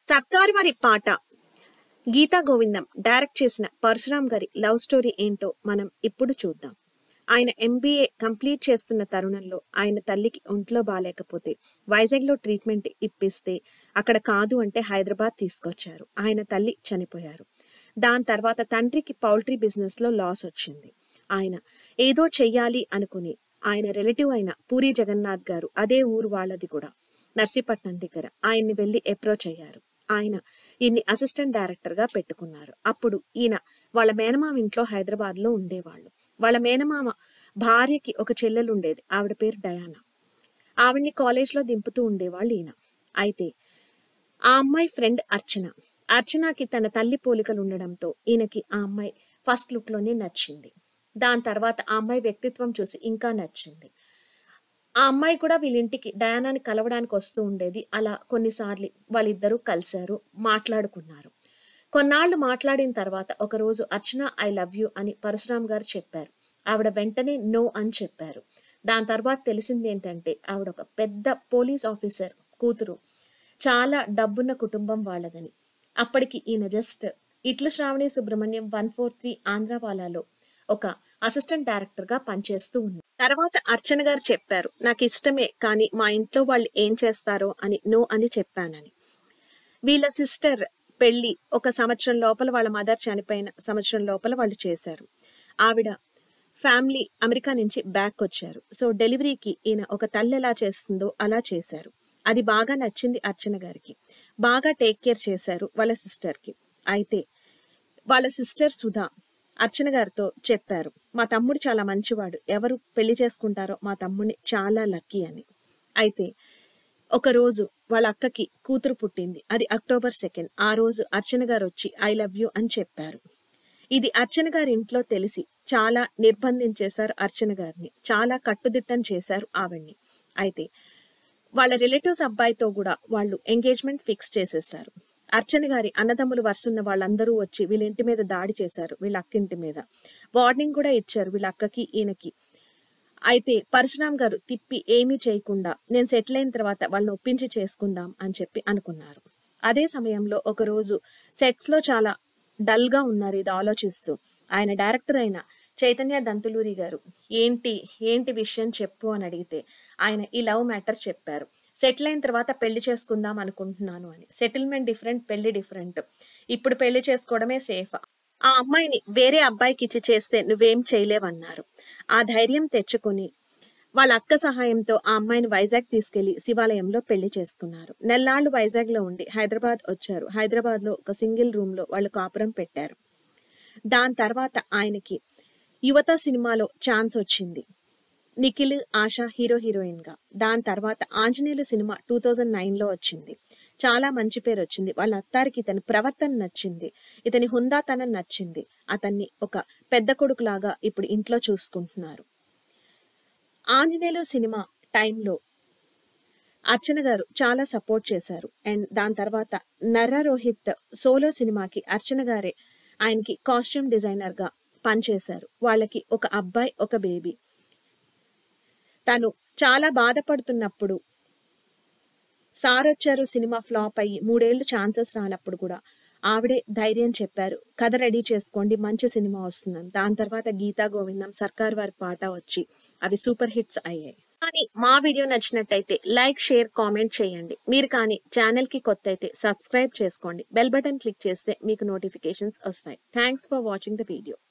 సర్కారు వారి పాట గీతా గోవిందం డైరెక్ట్ చేసిన పరశురామ్ గారి లవ్ స్టోరీ ఏంటో మనం ఇప్పుడు చూద్దాం ఆయన ఎంబీఏ కంప్లీట్ చేస్తున్న తరుణంలో ఆయన తల్లికి ఒంట్లో బాగాలేకపోతే వైజాగ్లో ట్రీట్మెంట్ ఇప్పిస్తే అక్కడ కాదు అంటే హైదరాబాద్ తీసుకొచ్చారు ఆయన తల్లి చనిపోయారు దాని తర్వాత తండ్రికి పౌల్ట్రీ బిజినెస్ లో లాస్ వచ్చింది ఆయన ఏదో చెయ్యాలి అనుకుని ఆయన రిలేటివ్ అయిన పూరి జగన్నాథ్ గారు అదే ఊరు వాళ్ళది కూడా నర్సీపట్నం దగ్గర ఆయన్ని వెళ్లి అప్రోచ్ అయ్యారు ఆయన ఈయన్ని అసిస్టెంట్ డైరెక్టర్ గా పెట్టుకున్నారు అప్పుడు ఈయన వాళ్ళ మేనమామ ఇంట్లో హైదరాబాద్ లో ఉండేవాళ్ళు వాళ్ళ మేనమామ భార్యకి ఒక చెల్లెలు ఉండేది ఆవిడ పేరు డయానా ఆవిడ్ని కాలేజ్ లో దింపుతూ ఉండేవాళ్ళు ఈయన అయితే ఆ అమ్మాయి ఫ్రెండ్ అర్చన అర్చనకి తన తల్లి పోలికలు ఉండడంతో ఈయనకి ఆ అమ్మాయి ఫస్ట్ లుక్ లోనే నచ్చింది దాని తర్వాత ఆ అమ్మాయి వ్యక్తిత్వం చూసి ఇంకా నచ్చింది ఆ అమ్మాయి కూడా వీళ్ళింటికి డయానాని కలవడానికి వస్తూ ఉండేది అలా కొన్నిసార్లు వాళ్ళిద్దరూ కలిశారు మాట్లాడుకున్నారు కొన్నాళ్ళు మాట్లాడిన తర్వాత ఒకరోజు అర్చన ఐ లవ్ యూ అని పరశురామ్ గారు చెప్పారు ఆవిడ వెంటనే నో అని చెప్పారు దాని తర్వాత తెలిసింది ఏంటంటే ఆవిడ ఒక పెద్ద పోలీస్ ఆఫీసర్ కూతురు చాలా డబ్బున్న కుటుంబం వాళ్ళదని అప్పటికి ఈయన జస్ట్ ఇట్లు Sravani Subrahmanyam one four three ఆంధ్రవాలాలో ఒక అసిస్టెంట్ డైరెక్టర్ గా పనిచేస్తూ ఉంది తర్వాత అర్చన గారు చెప్పారు నాకు ఇష్టమే కానీ మా ఇంట్లో వాళ్ళు ఏం చేస్తారో అని నో అని చెప్పానని వీళ్ళ సిస్టర్ పెళ్లి ఒక సంవత్సరం లోపల వాళ్ళ మదర్ చనిపోయిన సంవత్సరం లోపల వాళ్ళు చేశారు ఆవిడ ఫ్యామిలీ అమెరికా నుంచి బ్యాక్ వచ్చారు సో డెలివరీకి ఈయన ఒక తల్లి ఎలా చేస్తుందో అలా చేశారు అది బాగా నచ్చింది అర్చన గారికి బాగా టేక్ కేర్ చేశారు వాళ్ళ సిస్టర్కి అయితే వాళ్ళ సిస్టర్ సుధా అర్చన గారితో చెప్పారు మా తమ్ముడు చాలా మంచివాడు ఎవరు పెళ్లి చేసుకుంటారో మా తమ్ముడిని చాలా లక్కీ అని అయితే ఒక రోజు వాళ్ళ అక్కకి కూతురు పుట్టింది అది అక్టోబర్ సెకండ్ ఆ రోజు అర్చన గారు వచ్చి ఐ లవ్ యూ అని చెప్పారు ఇది అర్చన గారి ఇంట్లో తెలిసి చాలా నిర్బంధించేశారు అర్చన గారిని చాలా కట్టుదిట్టం చేశారు ఆవిడ్ని అయితే వాళ్ళ రిలేటివ్స్ అబ్బాయితో కూడా వాళ్ళు ఎంగేజ్మెంట్ ఫిక్స్ చేసేసారు అర్చన గారి అన్నదమ్ములు వరుసున్న వాళ్ళందరూ వచ్చి వీళ్ళ ఇంటి మీద దాడి చేశారు వీళ్ళ అక్కింటి మీద వార్నింగ్ కూడా ఇచ్చారు వీళ్ళ అక్కకి ఈయనకి అయితే పరశురామ్ గారు తిప్పి ఏమీ చేయకుండా నేను సెటిల్ అయిన తర్వాత వాళ్ళని ఒప్పించి చేసుకుందాం అని చెప్పి అనుకున్నారు అదే సమయంలో ఒక రోజు సెట్స్ లో చాలా డల్ గా ఉన్నారు ఇది ఆలోచిస్తూ ఆయన డైరెక్టర్ అయిన చైతన్య దంతులూరి గారు ఏంటి ఏంటి విషయం చెప్పు అని అడిగితే ఆయన ఈ లవ్ మ్యాటర్ చెప్పారు సెటిల్ అయిన తర్వాత పెళ్లి చేసుకుందాం అనుకుంటున్నాను అని సెటిల్మెంట్ డిఫరెంట్ పెళ్లి డిఫరెంట్ ఇప్పుడు పెళ్లి చేసుకోవడమే సేఫ్ ఆ అమ్మాయిని వేరే అబ్బాయికి ఇచ్చి చేస్తే నువ్వేం చేయలేవన్నారు ఆ ధైర్యం తెచ్చుకుని వాళ్ళ అక్క సహాయంతో ఆ అమ్మాయిని వైజాగ్ తీసుకెళ్లి శివాలయంలో పెళ్లి చేసుకున్నారు నెల్లాళ్ళు వైజాగ్ లో ఉండి హైదరాబాద్ వచ్చారు హైదరాబాద్ లో ఒక సింగిల్ రూమ్ లో వాళ్ళు కాపురం పెట్టారు దాని తర్వాత ఆయనకి యువత సినిమాలో ఛాన్స్ వచ్చింది నిఖిల్ ఆశ హీరో హీరోయిన్ గా దాని తర్వాత Anjaneyulu cinema two thousand nine లో వచ్చింది చాలా మంచి పేరు వచ్చింది వాళ్ళ అత్తారికి ఇతని ప్రవర్తన నచ్చింది ఇతని హుందాతనం నచ్చింది అతన్ని ఒక పెద్ద కొడుకులాగా ఇప్పుడు ఇంట్లో చూసుకుంటున్నారు ఆంజనేయులు సినిమా టైంలో అర్చన గారు చాలా సపోర్ట్ చేశారు అండ్ దాని తర్వాత నర్ర రోహిత్ సోలో సినిమాకి అర్చన గారే ఆయనకి కాస్ట్యూమ్ డిజైనర్ గా పనిచేశారు వాళ్ళకి ఒక అబ్బాయి ఒక బేబీ తను చాలా బాధపడుతున్నప్పుడు సార్ వచ్చారు సినిమా ఫ్లాప్ అయ్యి మూడేళ్లు ఛాన్సెస్ రానప్పుడు కూడా ఆవిడే ధైర్యం చెప్పారు కథ రెడీ చేసుకోండి మంచి సినిమా వస్తుందని దాని తర్వాత గీతా గోవిందం సర్కార్ వారి పాట వచ్చి అవి సూపర్ హిట్స్ అయ్యాయి కానీ మా వీడియో నచ్చినట్టయితే లైక్ షేర్ కామెంట్ చేయండి మీరు కానీ ఛానల్ కి కొత్త అయితే సబ్స్క్రైబ్ చేసుకోండి బెల్ బటన్ క్లిక్ చేస్తే మీకు నోటిఫికేషన్స్ వస్తాయి thanks for watching the video